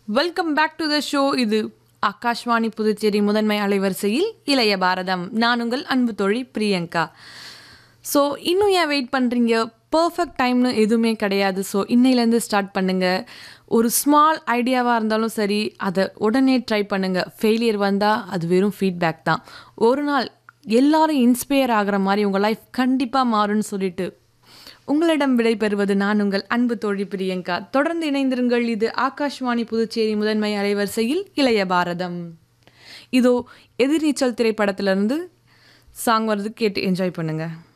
welcome back to the show இது ஆகாஷ்வாணி புதுச்சேரி முதன்மை அலைவரிசையில் இளைய பாரதம் நான் உங்கள் அன்பு தோழி பிரியங்கா ஸோ இன்னும் ஏன் வெயிட் பண்ணுறீங்க பர்ஃபெக்ட் டைம்னு எதுவுமே கிடையாது ஸோ இன்னையிலேருந்து ஸ்டார்ட் பண்ணுங்கள் ஒரு ஸ்மால் ஐடியாவாக இருந்தாலும் சரி அதை உடனே ட்ரை பண்ணுங்கள் ஃபெயிலியர் வந்தால் அது வெறும் ஃபீட்பேக் தான் ஒரு நாள் எல்லாரும் இன்ஸ்பயர் ஆகிற மாதிரி உங்கள் லைஃப் கண்டிப்பாக மாறும்னு சொல்லிட்டு உங்களிடம் விடைபெறுவது நான் உங்கள் அன்பு தோழி பிரியங்கா தொடர்ந்து இணைந்திருங்கள் இது ஆகாஷ்வாணி புதுச்சேரி முதன்மை அலைவரிசையில் இளைய பாரதம் இதோ எதிர்நீச்சல் திரைப்படத்திலிருந்து சாங் வருது கேட்டு என்ஜாய் பண்ணுங்கள்